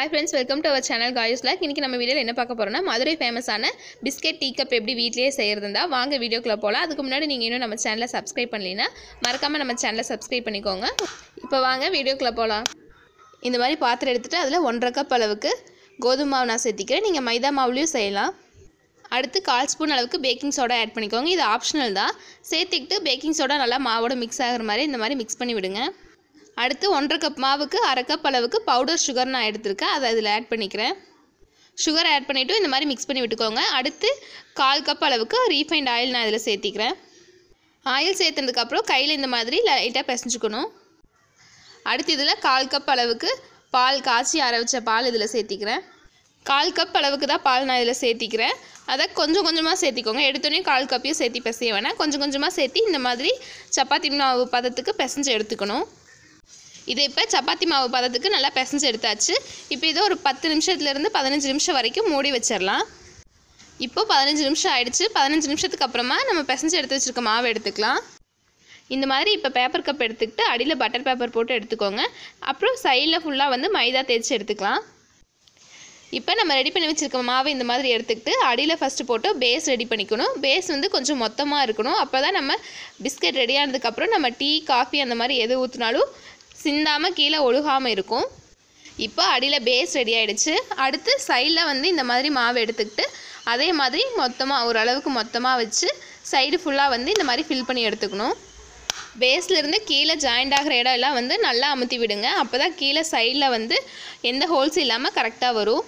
hi friends welcome to our channel guys லாக் இன்றைக்கி நம்ம வீடியோவில் என்ன பார்க்க போகிறோம்னா மதுரை ஃபேமஸான பிஸ்கெட் டீ கப் எப்படி வீட்லேயே செய்கிறதுந்தா வாங்க வீடியோக்குள்ளே போகலாம் அதுக்கு முன்னாடி நீங்கள் இன்னும் நம்ம சேனலை சப்ஸ்கிரைப் பண்ணலைன்னா மறக்காமல் நம்ம சேனலை சப்ஸ்கிரைப் பண்ணிக்கோங்க இப்போ வாங்க வீடியோக்குள்ளே போகலாம் இந்த மாதிரி பாத்திரம் எடுத்துகிட்டு அதில் ஒன்றரை கப் அளவுக்கு கோதுமை மாவு நான் சேர்த்திக்கிறேன் நீங்கள் மைதா மாவுலேயும் செய்யலாம் அடுத்து கால் ஸ்பூன் அளவுக்கு பேக்கிங் சோடா ஆட் பண்ணிக்கோங்க இது ஆப்ஷனல் தான் சேர்த்துக்கிட்டு பேக்கிங் சோடா நல்லா மாவோட மிக்ஸ் ஆகிற மாதிரி இந்த மாதிரி மிக்ஸ் பண்ணி விடுங்க அடுத்து ஒன்றரை கப் மாவுக்கு அரை கப் அளவுக்கு பவுடர் சுகர் நான் எடுத்திருக்கேன் அதை இதில் ஆட் பண்ணிக்கிறேன் சுகர் ஆட் பண்ணிவிட்டு இந்த மாதிரி மிக்ஸ் பண்ணி விட்டுக்கோங்க அடுத்து கால் கப் அளவுக்கு ரீஃபைண்ட் ஆயில் நான் இதில் சேர்த்திக்கிறேன் ஆயில் சேர்த்ததுக்கப்புறம் கையில் இந்த மாதிரி லைட்டாக பிசைஞ்சுக்கணும் அடுத்து இதில் கால் கப் அளவுக்கு பால் காய்ச்சி அரை வச்ச பால் இதில் சேர்த்திக்கிறேன் கால் கப் அளவுக்கு தான் பால் நான் இதில் சேர்த்திக்கிறேன் அதை கொஞ்சம் கொஞ்சமாக சேர்த்திக்கோங்க எடுத்தோடனே கால் கப்பையும் சேர்த்தி பிசைய வேணாம் கொஞ்சம் கொஞ்சமாக சேர்த்தி இந்த மாதிரி சப்பாத்தி மாவு பதத்துக்கு பிசைஞ்சு எடுத்துக்கணும் இது இப்போ சப்பாத்தி மாவு பதத்துக்கு நல்லா பிசைஞ்சு எடுத்தாச்சு இப்போ இதை ஒரு பத்து நிமிஷத்துலேருந்து பதினஞ்சு நிமிஷம் வரைக்கும் மூடி வச்சிடலாம் இப்போ பதினஞ்சு நிமிஷம் ஆயிடுச்சு பதினஞ்சு நிமிஷத்துக்கு அப்புறமா நம்ம பிசைஞ்சு எடுத்து வச்சுருக்க மாவு எடுத்துக்கலாம் இந்த மாதிரி இப்போ பேப்பர் கப் எடுத்துக்கிட்டு அடியில் பட்டர் பேப்பர் போட்டு எடுத்துக்கோங்க அப்புறம் சைடில் ஃபுல்லாக வந்து மைதா தேய்ச்சி எடுத்துக்கலாம் இப்போ நம்ம ரெடி பண்ணி வச்சுருக்க மாவு இந்த மாதிரி எடுத்துக்கிட்டு அடியில் ஃபஸ்ட்டு போட்டு பேஸ் ரெடி பண்ணிக்கணும் பேஸ் வந்து கொஞ்சம் மொத்தமாக இருக்கணும் அப்போ தான் நம்ம பிஸ்கட் ரெடி ஆனதுக்கப்புறம் நம்ம டீ காஃபி அந்த மாதிரி எது ஊற்றினாலும் சிந்தாமல் கீழே ஒழுகாமல் இருக்கும் இப்போ அடியில் பேஸ் ரெடி ஆகிடுச்சு அடுத்து சைடில் வந்து இந்த மாதிரி மாவு எடுத்துக்கிட்டு அதே மாதிரி மொத்தமாக ஓரளவுக்கு மொத்தமாக வச்சு சைடு ஃபுல்லாக வந்து இந்த மாதிரி ஃபில் பண்ணி எடுத்துக்கணும் பேஸ்லேருந்து கீழே ஜாயிண்ட் ஆகிற இடம் எல்லாம் வந்து நல்லா அமுத்தி விடுங்க அப்போ தான் கீழே சைடில் வந்து எந்த ஹோல்ஸ் இல்லாமல் கரெக்டாக வரும்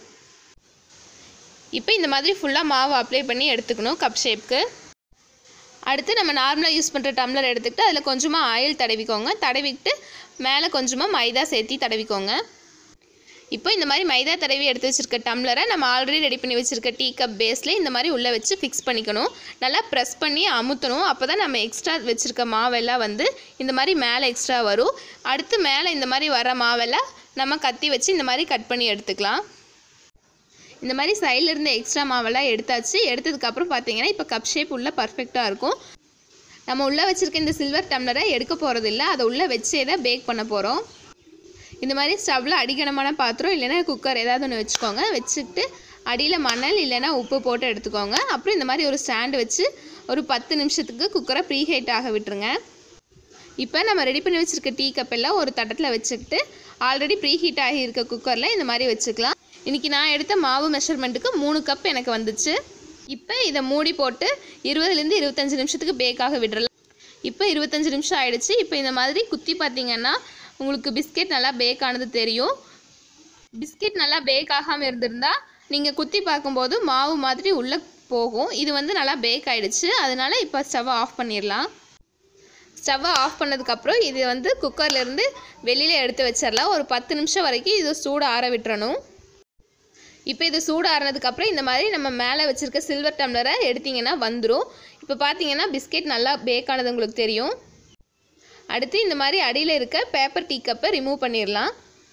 இப்போ இந்த மாதிரி ஃபுல்லாக மாவு அப்ளை பண்ணி எடுத்துக்கணும் கப் ஷேப்க்கு அடுத்து நம்ம நார்மலாக யூஸ் பண்ணுற டம்ளர் எடுத்துக்கிட்டு அதில் கொஞ்சமாக ஆயில் தடவிக்கோங்க தடவிக்கிட்டு மேலே கொஞ்சமாக மைதா சேர்த்தி தடவிக்கோங்க இப்போ இந்த மாதிரி மைதா தடவி எடுத்து வச்சுருக்க டம்ளரை நம்ம ஆல்ரெடி ரெடி பண்ணி வச்சுருக்க டீ கப் பேஸில் இந்த மாதிரி உள்ளே வச்சு ஃபிக்ஸ் பண்ணிக்கணும் நல்லா ப்ரெஸ் பண்ணி அமுத்தணும் அப்போ தான் நம்ம எக்ஸ்ட்ரா வச்சுருக்க மாவெல்லாம் வந்து இந்த மாதிரி மேலே எக்ஸ்ட்ரா வரும் அடுத்து மேலே இந்த மாதிரி வர மாவெல்லாம் நம்ம கத்தி வச்சு இந்த மாதிரி கட் பண்ணி எடுத்துக்கலாம் இந்த மாதிரி சைடில் இருந்த எக்ஸ்ட்ரா மாவெல்லாம் எடுத்தாச்சு எடுத்ததுக்கப்புறம் பார்த்தீங்கன்னா இப்போ கப் ஷேப் உள்ள பர்ஃபெக்டாக இருக்கும் நம்ம உள்ளே வச்சுருக்க இந்த சில்வர் டம்ளரை எடுக்க போகிறது இல்லை அதை உள்ளே வச்சே தான் பேக் பண்ண போகிறோம் இந்த மாதிரி ஸ்டவ்வில் அடிக்கணமான பாத்திரம் இல்லைன்னா குக்கர் ஏதாவது ஒன்று வச்சுக்கோங்க வச்சுக்கிட்டு அடியில் மணல் இல்லைன்னா உப்பு போட்டு எடுத்துக்கோங்க அப்புறம் இந்த மாதிரி ஒரு ஸ்டாண்டு வச்சு ஒரு பத்து நிமிஷத்துக்கு குக்கரை ப்ரீ ஹீட் ஆக விட்டுருங்க இப்போ நம்ம ரெடி பண்ணி வச்சுருக்க டீ கப் எல்லாம் ஒரு தட்டத்தில் வச்சுக்கிட்டு ஆல்ரெடி ப்ரீ ஹீட் ஆகி இருக்க குக்கரில் இந்த மாதிரி வச்சுக்கலாம் இன்றைக்கி நான் எடுத்த மாவு மெஷர்மெண்ட்டுக்கு மூணு கப் எனக்கு வந்துச்சு இப்போ இதை மூடி போட்டு இருபதுலேருந்து இருபத்தஞ்சி நிமிஷத்துக்கு பேக்காக விடுறலாம் இப்போ இருபத்தஞ்சி நிமிஷம் ஆயிடுச்சு இப்போ இந்த மாதிரி குத்தி பார்த்தீங்கன்னா உங்களுக்கு பிஸ்கெட் நல்லா பேக் ஆனது தெரியும் பிஸ்கெட் நல்லா பேக் ஆகாமல் இருந்திருந்தா நீங்கள் குத்தி பார்க்கும்போது மாவு மாதிரி உள்ளே போகும் இது வந்து நல்லா பேக் ஆகிடுச்சு அதனால் இப்போ ஸ்டவ்வை ஆஃப் பண்ணிடலாம் ஸ்டவ்வை ஆஃப் பண்ணதுக்கப்புறம் இது வந்து குக்கர்லேருந்து வெளியில் எடுத்து வச்சிடலாம் ஒரு பத்து நிமிஷம் வரைக்கும் இது சூடு ஆற விட்டுறணும் இப்போ இது சூடு ஆறுனதுக்கப்புறம் இந்த மாதிரி நம்ம மேலே வச்சுருக்க சில்வர் டம்ளரை எடுத்திங்கன்னா வந்துடும் இப்போ பார்த்தீங்கன்னா பிஸ்கெட் நல்லா பேக் ஆனது உங்களுக்கு தெரியும் அடுத்து இந்த மாதிரி அடியில் இருக்க பேப்பர் டீ கப்பை ரிமூவ் பண்ணிடலாம்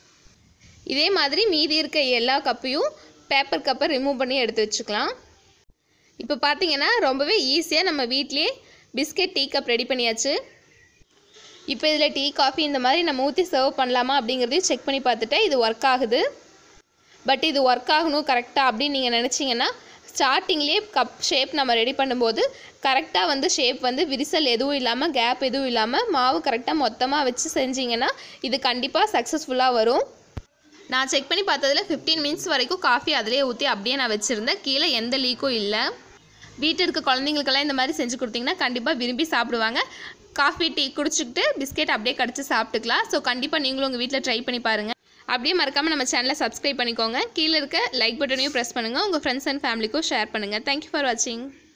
இதே மாதிரி மீதி இருக்க எல்லா கப்பையும் பேப்பர் கப்பை ரிமூவ் பண்ணி எடுத்து வச்சுக்கலாம் இப்போ பார்த்தீங்கன்னா ரொம்பவே ஈஸியாக நம்ம வீட்லேயே பிஸ்கெட் டீ கப் ரெடி பண்ணியாச்சு இப்போ இதில் டீ காஃபி இந்த மாதிரி நம்ம ஊற்றி சர்வ் பண்ணலாமா அப்படிங்கிறதையும் செக் பண்ணி பார்த்துட்டேன் இது ஒர்க் ஆகுது பட் இது ஒர்க் ஆகணும் கரெக்டாக அப்படின்னு நீங்கள் நினச்சிங்கன்னா ஸ்டார்டிங்லேயே கப் ஷேப் நம்ம ரெடி பண்ணும்போது கரெக்டாக வந்து ஷேப் வந்து விரிசல் எதுவும் இல்லாமல் கேப் எதுவும் இல்லாமல் மாவு கரெக்டாக மொத்தமாக வச்சு செஞ்சிங்கன்னா இது கண்டிப்பாக சக்ஸஸ்ஃபுல்லாக வரும் நான் செக் பண்ணி பார்த்ததில் ஃபிஃப்டீன் மினிட்ஸ் வரைக்கும் காஃபி அதிலே ஊற்றி அப்படியே நான் வச்சுருந்தேன் கீழே எந்த லீக்கும் இல்லை வீட்டில் இருக்க குழந்தைங்களுக்கெல்லாம் இந்த மாதிரி செஞ்சு கொடுத்தீங்கன்னா கண்டிப்பாக விரும்பி சாப்பிடுவாங்க காஃபி டீ குடிச்சிக்கிட்டு பிஸ்கெட் அப்படியே கடிச்சு சாப்பிட்டுக்கலாம் ஸோ கண்டிப்பாக நீங்களும் உங்கள் வீட்டில் ட்ரை பண்ணி பாருங்கள் அப்படியே மறக்காமல் நம்ம சேனலை சப்ஸ்கிரைப் பண்ணிக்கோங்க கீழே இருக்க லைக் பட்டனையும் ப்ரெஸ் பண்ணுங்கள் உங்கள் ஃப்ரெண்ட்ஸ் அண்ட் ஃபேமிலிக்கும் ஷேர் பண்ணுங்கள் தேங்க்யூ ஃபார் வாட்சிங்